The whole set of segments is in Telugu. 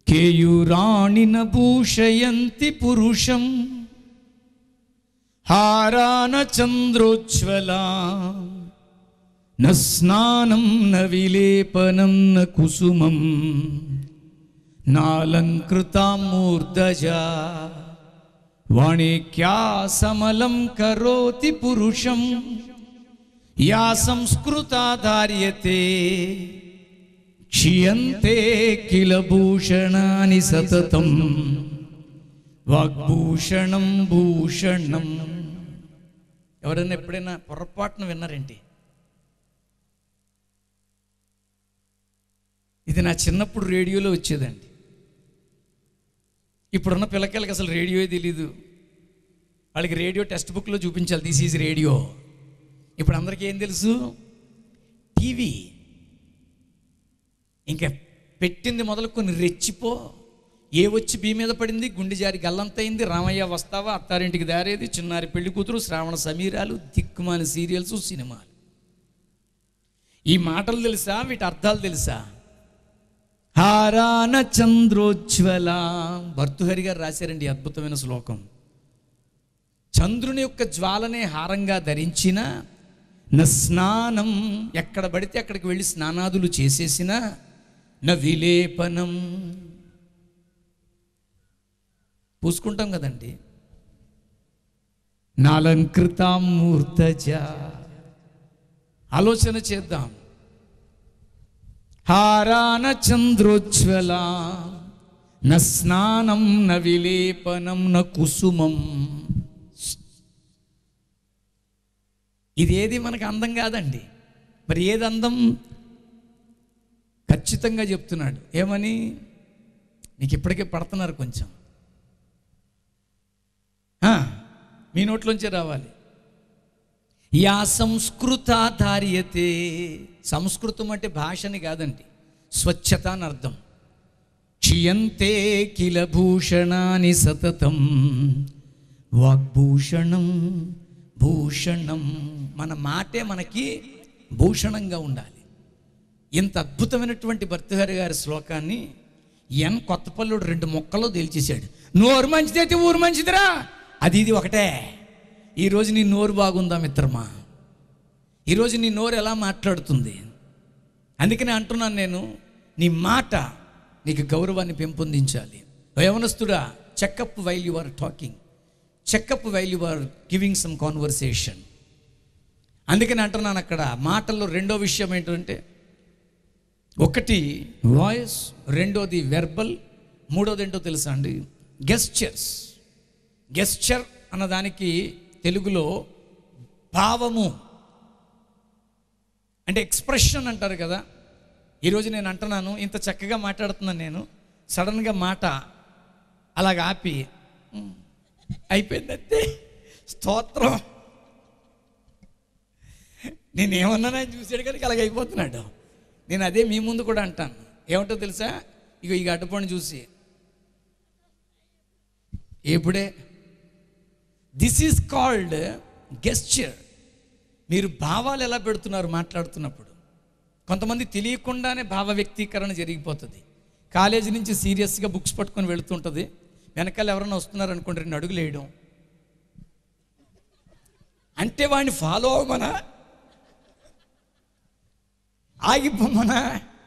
కేయురాణిన భూషయంతి పురుషం హారాన చంద్రోజ్వలా న స్నానం న విలేపనం న కుసుమం నాలంకృతామూర్ధజా వాణిక్యా సమలం కరోతి పురుషం యా సంస్కృతా ధార్యతే క్షియంతే కిల భూషణాని సతతం వాగ్భూషణం భూషణం ఎవరైనా ఎప్పుడైనా పొరపాటున విన్నారేంటి ఇది నా చిన్నప్పుడు రేడియోలో వచ్చేదండి ఇప్పుడున్న పిల్లకాయలకి అసలు రేడియో తెలీదు వాళ్ళకి రేడియో టెక్స్ట్ బుక్లో చూపించాలి దిస్ ఈజ్ రేడియో ఇప్పుడు అందరికీ ఏం తెలుసు టీవీ ఇంకా పెట్టింది మొదలు కొన్ని రెచ్చిపో ఏ వచ్చి బీ మీద పడింది గుండె జారి గల్లంతయింది రామయ్య వస్తావా అత్తారింటికి దారేది చిన్నారి పెళ్లి కూతురు శ్రావణ సమీరాలు దిక్కుమాని సీరియల్స్ సినిమాలు ఈ మాటలు తెలుసా వీటి అర్థాలు తెలుసా హారాన చంద్రోజ్వల భర్తుహరి గారు రాశారండి ఈ అద్భుతమైన శ్లోకం చంద్రుని యొక్క జ్వాలనే హారంగా ధరించిన న స్నానం ఎక్కడ పడితే అక్కడికి వెళ్ళి స్నానాదులు చేసేసిన న విలేపనం పూసుకుంటాం కదండి నాలంకృతామూర్తజ ఆలోచన చేద్దాం హారాన చంద్రోజ్వల న స్నానం న విలేపనం న కుసుమం ఇదేది మనకు అందం కాదండి మరి ఏది అందం ఖచ్చితంగా చెప్తున్నాడు ఏమని నీకు ఇప్పటికే పడుతున్నారు కొంచెం ఆ, మీ నోట్లోంచే రావాలి యా సంస్కృతాధార్యతే సంస్కృతం అంటే భాషని కాదండి స్వచ్ఛత అని అర్థం క్షియంతే కిల భూషణాని సతతం వాగ్భూషణం భూషణం మన మాటే మనకి భూషణంగా ఉండాలి ఇంత అద్భుతమైనటువంటి భర్తగారి గారి శ్లోకాన్ని ఎన్ కొత్తపల్లుడు రెండు మొక్కలో తేల్చేశాడు నోరు మంచిదైతే ఊరు మంచిదిరా అది ఇది ఒకటే ఈరోజు నీ నోరు బాగుందా మిత్రమా ఈరోజు నీ నోరు ఎలా మాట్లాడుతుంది అందుకనే అంటున్నాను నేను నీ మాట నీకు గౌరవాన్ని పెంపొందించాలి యవనస్తుడా checkup while you are talking checkup while you are giving some conversation అందుకని అంటున్నాను అక్కడ మాటల్లో రెండో విషయం ఏంటంటే ఒకటి వాయిస్ రెండోది వెర్బల్ మూడోది ఏంటో తెలుసా అండి గెస్చర్స్ గెస్చర్ అన్నదానికి తెలుగులో భావము అంటే ఎక్స్ప్రెషన్ అంటారు కదా ఈరోజు నేను అంటున్నాను ఇంత చక్కగా మాట్లాడుతున్నాను నేను సడన్గా మాట అలాగ ఆపి "ఉమ్, అయిపోయిందంతే స్తోత్రం నేను ఏమన్నానో ఆయన చూసాడు కానీ అలాగ అయిపోతున్నాడు నేను అదే మీ ముందు కూడా అంటాను ఏమంటో తెలుసా ఇక ఈ అడ్డపండు చూసి ఎప్పుడే దిస్ ఈజ్ కాల్డ్ గెస్చర్ మీరు భావాలు ఎలా పెడుతున్నారు మాట్లాడుతున్నప్పుడు కొంతమంది తెలియకుండానే భావ వ్యక్తీకరణ జరిగిపోతుంది కాలేజీ నుంచి సీరియస్గా బుక్స్ పట్టుకొని వెళుతుంటుంది వెనకాల ఎవరైనా వస్తున్నారు అనుకోండి రెండు అడుగులు వేయడం అంటే వాడిని ఫాలో అవ్వమనా ఆగిపోమనా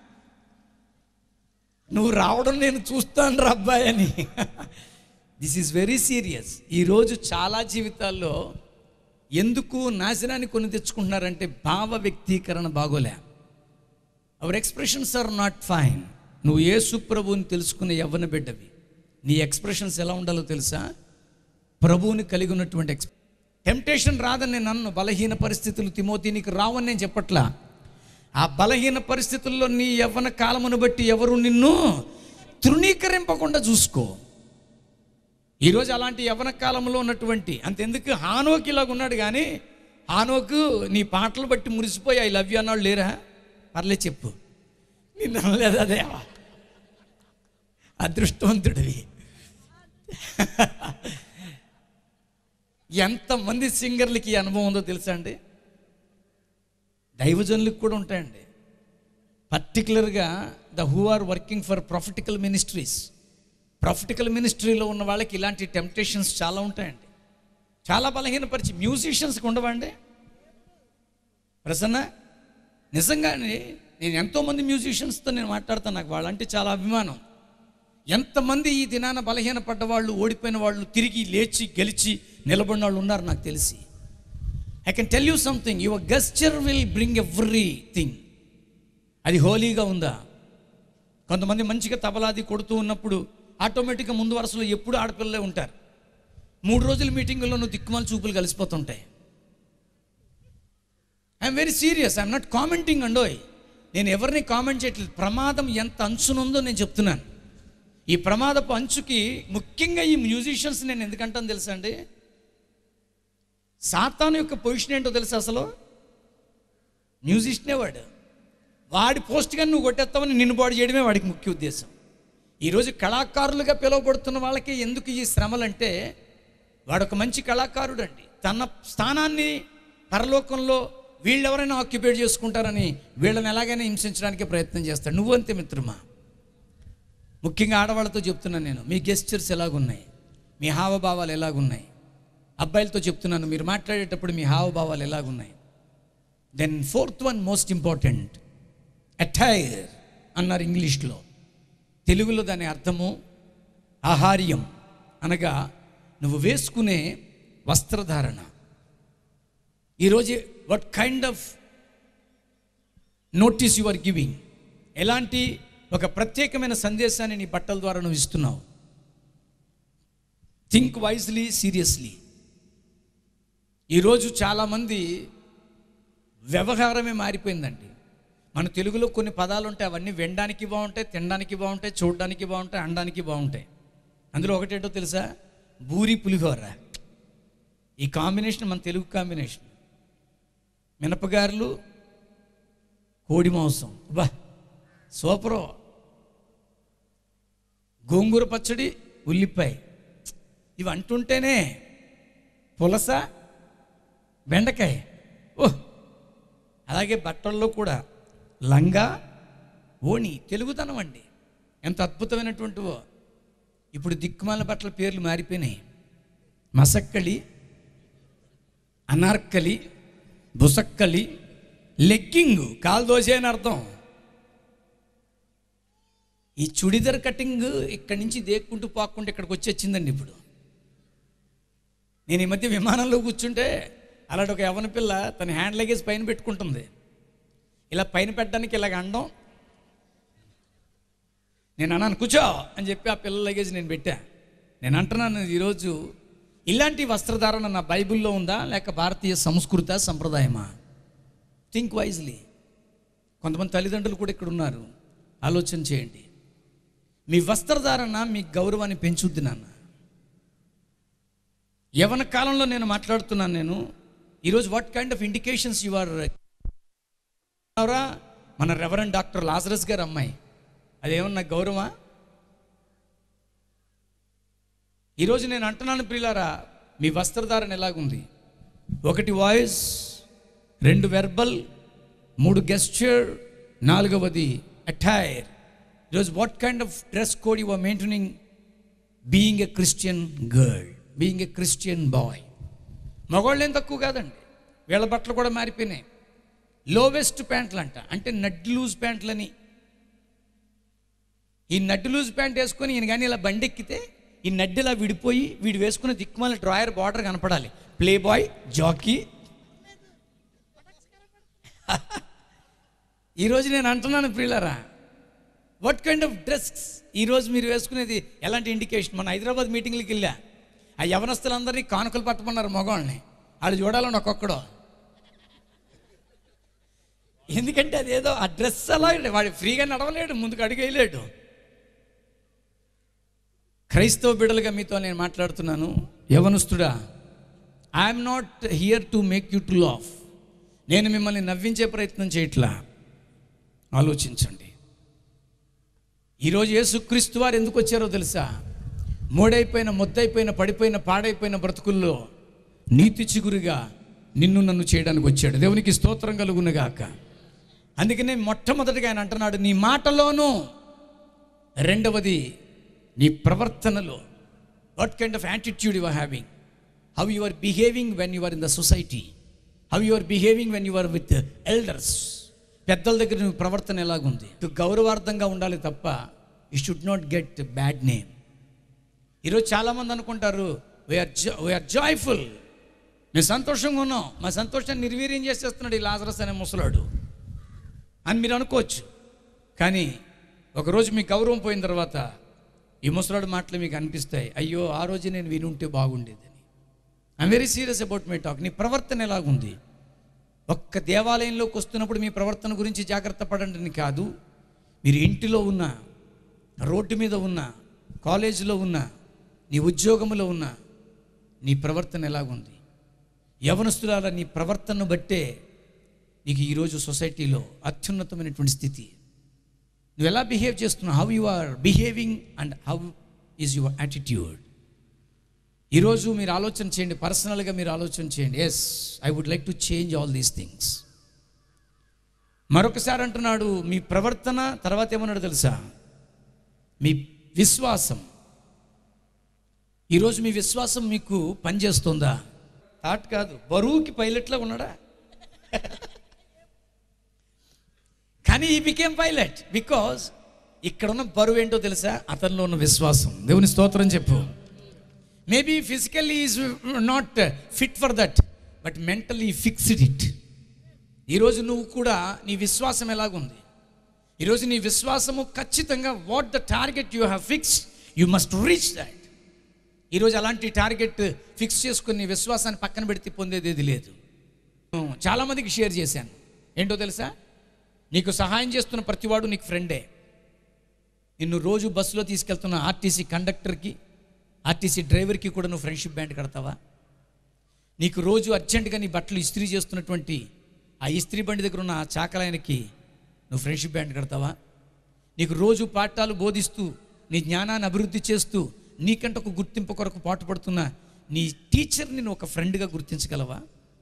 నువ్వు రావడం నేను చూస్తాను రా అబ్బాయి అని దిస్ ఈజ్ వెరీ సీరియస్ ఈరోజు చాలా జీవితాల్లో ఎందుకు నాశనాన్ని కొని తెచ్చుకుంటున్నారంటే భావ వ్యక్తీకరణ బాగోలే our expressions are not fine నువ్వు ఏ సుప్రభువుని తెలుసుకునే యవ్వన బిడ్డవి నీ ఎక్స్ప్రెషన్స్ ఎలా ఉండాలో తెలుసా ప్రభువుని కలిగి ఉన్నటువంటి ఎక్స్ టెంప్టేషన్ రాదని నేను నన్ను బలహీన పరిస్థితులు తిమోతి నీకు రావని నేను చెప్పట్లా ఆ బలహీన పరిస్థితుల్లో నీ యవ్వన కాలమును బట్టి ఎవరు నిన్ను తృణీకరింపకుండా చూసుకో ఈరోజు అలాంటి యవ్వన కాలంలో ఉన్నటువంటి అంతెందుకు హానోకి ఇలాగ ఉన్నాడు కానీ హానోకు నీ పాటలు బట్టి మురిసిపోయి ఐ లవ్ యూ అన్నాడు లేరా పర్లే చెప్పు నిన్ను అనలేదా దేవా అదృష్టవంతుడివి ఎంతమంది సింగర్లకి ఈ అనుభవం ఉందో తెలుసా అండి దైవజనులకు కూడా ఉంటాయండి పర్టికులర్గా the who are working for prophetical ministries prophetical మినిస్ట్రీలో ఉన్న వాళ్ళకి ఇలాంటి టెంప్టేషన్స్ చాలా ఉంటాయండి చాలా బలహీనపరిచి మ్యూజిషియన్స్కి ఉండవండి ప్రసన్న నిజంగానే నేను ఎంతోమంది మ్యూజిషియన్స్తో నేను మాట్లాడతాను నాకు వాళ్ళంటే చాలా అభిమానం ఎంతమంది ఈ దినాన బలహీనపడ్డ వాళ్ళు ఓడిపోయిన వాళ్ళు తిరిగి లేచి గెలిచి నిలబడిన వాళ్ళు ఉన్నారు నాకు తెలిసి I can tell you something your gesture will bring everything అది హోలీగా ఉందా కొంతమంది మంచిగా తబలాది కొడుతూ ఉన్నప్పుడు ఆటోమేటిక్గా ముందు వరుసలో ఎప్పుడు ఆడపిల్లలే ఉంటారు మూడు రోజుల మీటింగుల్లో నువ్వు దిక్కుమాల చూపులు కలిసిపోతుంటాయి I'm very serious I'm not commenting అండోయ్ నేను ఎవరిని కామెంట్ చేయట్లేదు ప్రమాదం ఎంత అంచునుందో నేను చెప్తున్నాను ఈ ప్రమాదపు అంచుకి ముఖ్యంగా ఈ మ్యూజిషియన్స్ నేను ఎందుకంటాను తెలుసా అండి సాతాను యొక్క పొజిషన్ ఏంటో తెలుసా అసలు మ్యూజిషియనే వాడు వాడి పోస్ట్గా నువ్వు కొట్టేస్తావని నిన్ను బాడు చేయడమే వాడికి ముఖ్య ఉద్దేశం ఈరోజు కళాకారులుగా పిలువబడుతున్న వాళ్ళకి ఎందుకు ఈ శ్రమలంటే వాడు ఒక మంచి కళాకారుడు అండి తన స్థానాన్ని పరలోకంలో వీళ్ళెవరైనా ఆక్యుపేట్ చేసుకుంటారని వీళ్ళని ఎలాగైనా హింసించడానికి ప్రయత్నం చేస్తాడు నువ్వు అంతే మిత్రమా ముఖ్యంగా ఆడవాళ్ళతో చెప్తున్నాను నేను మీ గెస్చర్స్ ఎలాగున్నాయి మీ హావభావాలు ఎలాగున్నాయి అబ్బాయిలతో చెప్తున్నాను మీరు మాట్లాడేటప్పుడు మీ హావభావాలు ఎలాగున్నాయి then fourth one most important attire అన్నారు ఇంగ్లీష్లో తెలుగులో దాని అర్థము ఆహార్యం అనగా నువ్వు వేసుకునే వస్త్రధారణ ఈరోజు what kind of notice you are giving ఎలాంటి ఒక ప్రత్యేకమైన సందేశాన్ని నీ బట్టల ద్వారా నువ్వు ఇస్తున్నావు థింక్ వైజ్లీ సీరియస్లీ ఈరోజు చాలామంది వ్యవహారమే మారిపోయిందండి మన తెలుగులో కొన్ని పదాలు ఉంటాయి అవన్నీ వినడానికి బాగుంటాయి తినడానికి బాగుంటాయి చూడడానికి బాగుంటాయి అనడానికి బాగుంటాయి అందులో ఒకటేటో తెలుసా బూరి పులిహోర ఈ కాంబినేషన్ మన తెలుగు కాంబినేషన్ మినపగారులు కోడి మాంసం బా సూపరు గోంగూర పచ్చడి ఉల్లిపాయ ఇవి అంటుంటేనే పులస బెండకాయ ఓ అలాగే బట్టల్లో కూడా లంగా ఓణి తెలుగుతనం అండి ఎంత అద్భుతమైనటువంటివో ఇప్పుడు దిక్కుమాల బట్టల పేర్లు మారిపోయినాయి మసక్కలి అనార్కలి బుసక్కలి లెగ్గింగ్ కాలు దోశ అని అర్థం ఈ చుడిదర్ కటింగ్ ఇక్కడి నుంచి దేక్కుంటూ పాక్కుంటూ ఇక్కడికి వచ్చి వచ్చిందండి ఇప్పుడు నేను ఈ మధ్య విమానంలో కూర్చుంటే అలాంటి ఒక యవన పిల్ల తన హ్యాండ్ లగేజ్ పైన పెట్టుకుంటుంది ఇలా పైన పెట్టడానికి ఇలాగ అండం నేను అన్నాను కూర్చో అని చెప్పి ఆ పిల్ల లగేజ్ నేను పెట్టా నేను అంటున్నాను ఈరోజు ఇలాంటి వస్త్రధారణ నా బైబిల్లో ఉందా లేక భారతీయ సంస్కృత సంప్రదాయమా థింక్ వైజ్లీ కొంతమంది తల్లిదండ్రులు కూడా ఇక్కడ ఉన్నారు ఆలోచన చేయండి మీ వస్త్రధారణ మీ గౌరవాన్ని పెంచుద్ది నాన్న యవన కాలంలో నేను మాట్లాడుతున్నాను నేను ఈరోజు what kind of indications you are మన రెవరెండ్ డాక్టర్ లాజరస్ గారు అమ్మాయి అదేమన్నా గౌరవమా ఈరోజు నేను అంటున్నాను ప్రియులారా మీ వస్త్రధారణ ఎలాగుంది ఒకటి వాయిస్ రెండు వెర్బల్ మూడు గెస్చర్ నాలుగవది అటైర్ ఈరోజు what kind of dress code you are maintaining being a Christian girl being a Christian boy మగవాళ్ళు ఏం తక్కువ కాదండి వీళ్ళ బట్టలు కూడా మారిపోయినాయి లోవెస్ట్ ప్యాంట్లు అంట అంటే నడ్డి లూజ్ ప్యాంట్లని ఈ నడ్డి లూజ్ ప్యాంట్ వేసుకొని ఈయన కానీ ఇలా బండి ఎక్కితే ఈ నడ్డి ఇలా విడిపోయి వీడు వేసుకున్న దిక్కుమాల డ్రాయర్ బార్డర్ కనపడాలి ప్లే బాయ్ జాకీ ఈరోజు నేను అంటున్నాను ప్రియులరా వాట్ కైండ్ ఆఫ్ డ్రెస్ ఈరోజు మీరు వేసుకునేది ఎలాంటి ఇండికేషన్ మన హైదరాబాద్ మీటింగ్లకి వెళ్ళా ఆ యవనస్తులందరినీ కానుకలు పట్టమన్నారు మగవాళ్ళని వాళ్ళు చూడాలని ఒక్కొక్కడు ఎందుకంటే అదేదో ఆ డ్రెస్ అలా వాడు ఫ్రీగా నడవలేడు ముందుకు అడుగు వేయలేడు క్రైస్తవ బిడ్డలుగా మీతో నేను మాట్లాడుతున్నాను యవనస్తుడా I'm not here to make you to laugh నేను మిమ్మల్ని నవ్వించే ప్రయత్నం చేయట్లా ఆలోచించండి ఈరోజు యేసుక్రీస్తు వారు ఎందుకు వచ్చారో తెలుసా మూడైపోయిన ముద్దైపోయిన పడిపోయిన పాడైపోయిన బ్రతుకుల్లో నీతి చిగురుగా నిన్ను నన్ను చేయడానికి వచ్చాడు దేవునికి స్తోత్రం కలుగునుగాక అందుకనే మొట్టమొదటిగా ఆయన అంటున్నాడు నీ మాటలోనూ రెండవది నీ ప్రవర్తనలో what kind of attitude you are having how you are behaving when you are in the society how you are behaving when you are with elders పెద్దల దగ్గర నువ్వు ప్రవర్తన ఎలాగుంది నువ్వు గౌరవార్థంగా ఉండాలి తప్ప you should not get bad name ఈరోజు చాలామంది అనుకుంటారు వీఆర్ వీఆర్ జాయ్ఫుల్ మేము సంతోషంగా ఉన్నాం మా సంతోషాన్ని నిర్వీర్యం చేసేస్తున్నాడు ఈ లాజరస్ అనే ముసలాడు అని మీరు అనుకోవచ్చు కానీ ఒకరోజు మీ గౌరవం పోయిన తర్వాత ఈ ముసలాడు మాటలు మీకు అనిపిస్తాయి అయ్యో ఆ రోజు నేను వినుంటే బాగుండేదని I'm very serious about my talk నీ ప్రవర్తన ఎలాగుంది ఒక్క దేవాలయంలోకి వస్తున్నప్పుడు మీ ప్రవర్తన గురించి జాగ్రత్త పడండి కాదు మీరు ఇంటిలో ఉన్న రోడ్డు మీద ఉన్న కాలేజీలో ఉన్న నీ ఉద్యోగంలో ఉన్న నీ ప్రవర్తన ఎలాగుంది యవనస్తులాల నీ ప్రవర్తనను బట్టే నీకు ఈరోజు సొసైటీలో అత్యున్నతమైనటువంటి స్థితి నువ్వు ఎలా బిహేవ్ చేస్తున్నావు how you are behaving and how is your attitude ఈరోజు మీరు ఆలోచన చేయండి పర్సనల్గా మీరు ఆలోచన చేయండి yes I would like to change all these things మరొకసారి అంటున్నాడు మీ ప్రవర్తన తర్వాత ఏమన్నాడు తెలుసా మీ విశ్వాసం ఈరోజు మీ విశ్వాసం మీకు పనిచేస్తుందా థాట్ కాదు బరువుకి పైలట్లా ఉన్నాడా కానీ ఈ బికేమ్ పైలట్ బికాజ్ ఇక్కడ ఉన్న బరువు ఏంటో తెలుసా అతనిలో ఉన్న విశ్వాసం దేవుని స్తోత్రం చెప్పు maybe physically is not fit for that but mentally fixed it ఈరోజు నువ్వు కూడా నీ విశ్వాసం ఎలాగుంది ఈరోజు నీ విశ్వాసము ఖచ్చితంగా what the target you have fix you must reach that ఈరోజు అలాంటి టార్గెట్ ఫిక్స్ చేసుకుని నీ విశ్వాసాన్ని పక్కన పెడితే పొందేది ఏది లేదు చాలామందికి షేర్ చేశాను ఏంటో తెలుసా నీకు సహాయం చేస్తున్న ప్రతివాడు నీకు ఫ్రెండే నిన్ను రోజు బస్సులో తీసుకెళ్తున్న ఆర్టీసీ కండక్టర్కి ఆర్టీసీ డ్రైవర్కి కూడా నువ్వు ఫ్రెండ్షిప్ బ్యాండ్ కడతావా నీకు రోజు అర్జెంటుగా నీ బట్టలు ఇస్త్రీ చేస్తున్నటువంటి ఆ ఇస్త్రీ బండి దగ్గర ఉన్న ఆ చాకలాయనకి నువ్వు ఫ్రెండ్షిప్ బ్యాండ్ కడతావా నీకు రోజు పాఠాలు బోధిస్తూ నీ జ్ఞానాన్ని అభివృద్ధి చేస్తూ నీకంటే ఒక గుర్తింపు కొరకు పాటుపడుతున్న నీ టీచర్ని నువ్వు ఒక ఫ్రెండ్గా గుర్తించగలవా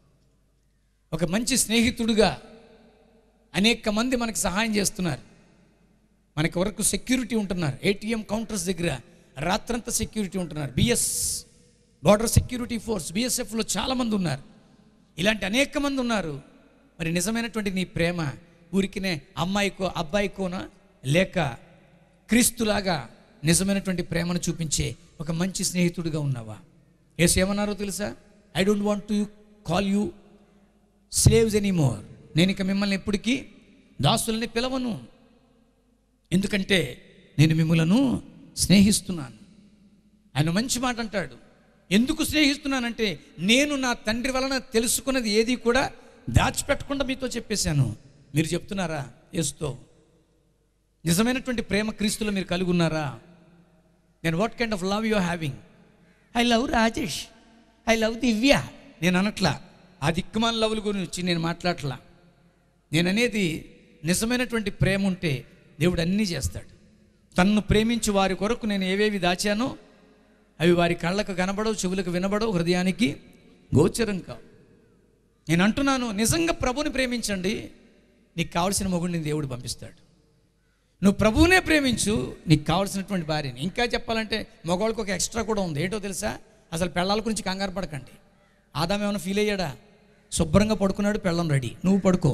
ఒక మంచి స్నేహితుడుగా అనేక మంది మనకి సహాయం చేస్తున్నారు మనకి వరకు సెక్యూరిటీ ఉంటున్నారు ఏటీఎం కౌంటర్స్ దగ్గర రాత్రంతా సెక్యూరిటీ ఉంటున్నారు బిఎస్ బార్డర్ సెక్యూరిటీ ఫోర్స్ బిఎస్ఎఫ్లో చాలామంది ఉన్నారు ఇలాంటి అనేక మంది ఉన్నారు మరి నిజమైనటువంటి నీ ప్రేమ ఊరికినే అమ్మాయికో అబ్బాయికోనా లేక క్రీస్తులాగా నిజమైనటువంటి ప్రేమను చూపించే ఒక మంచి స్నేహితుడిగా ఉన్నావా ఏసు ఏమన్నారో తెలుసా I don't want to call you slaves anymore నేను ఇక మిమ్మల్ని ఎప్పటికీ దాసులని పిలవను ఎందుకంటే నేను మిమ్మలను స్నేహిస్తున్నాను ఆయన మంచి మాట అంటాడు ఎందుకు స్నేహిస్తున్నానంటే నేను నా తండ్రి వలన తెలుసుకున్నది ఏది కూడా దాచిపెట్టకుండా మీతో చెప్పేశాను మీరు చెప్తున్నారా ఎస్తో నిజమైనటువంటి ప్రేమ క్రీస్తులో మీరు కలిగి ఉన్నారా నేను what kind of love you having I love Rajesh I love Divya నేను అనట్లా ఆ దిక్కుమాల లవ్ల గురించి నేను మాట్లాడట్లా నేను అనేది నిజమైనటువంటి ప్రేమ ఉంటే దేవుడు అన్నీ చేస్తాడు తన్ను ప్రేమించి వారి కొరకు నేను ఏవేవి దాచానో అవి వారి కళ్ళకు కనబడవు చెవులకు వినబడవు హృదయానికి గోచరం కావు నేను అంటున్నాను నిజంగా ప్రభుని ప్రేమించండి నీకు కావలసిన మొగుడిని దేవుడు పంపిస్తాడు నువ్వు ప్రభువునే ప్రేమించు నీకు కావాల్సినటువంటి భార్యని ఇంకా చెప్పాలంటే మగవాళ్ళకి ఒక ఎక్స్ట్రా కూడా ఉంది ఏంటో తెలుసా అసలు పెళ్ళాల గురించి కంగారు పడకండి ఆదాం ఏమైనా ఫీల్ అయ్యాడా శుభ్రంగా పడుకున్నాడు పెళ్ళం రెడీ నువ్వు పడుకో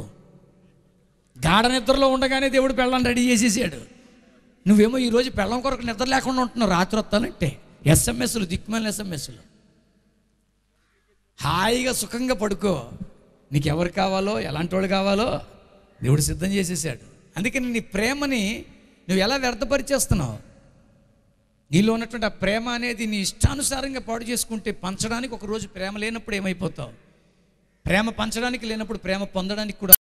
గాఢ నిద్రలో ఉండగానే దేవుడు పెళ్ళం రెడీ చేసేసాడు నువ్వేమో ఈరోజు పెళ్ళం కొరకు నిద్ర లేకుండా ఉంటున్నావు రాత్రి వస్తానంటే ఎస్ఎంఎస్లు దిక్కుమాలిన ఎస్ఎంఎస్లు హాయిగా సుఖంగా పడుకో నీకు ఎవరు కావాలో ఎలాంటి వాడు కావాలో దేవుడు సిద్ధం చేసేసాడు అందుకని నీ ప్రేమని నువ్వు ఎలా వ్యర్థపరిచేస్తున్నావు నీలో ఉన్నటువంటి ఆ ప్రేమ అనేది నీ ఇష్టానుసారంగా పాడు చేసుకుంటే పంచడానికి ఒక రోజు ప్రేమ లేనప్పుడు ఏమైపోతావు ప్రేమ పంచడానికి లేనప్పుడు ప్రేమ పొందడానికి కూడా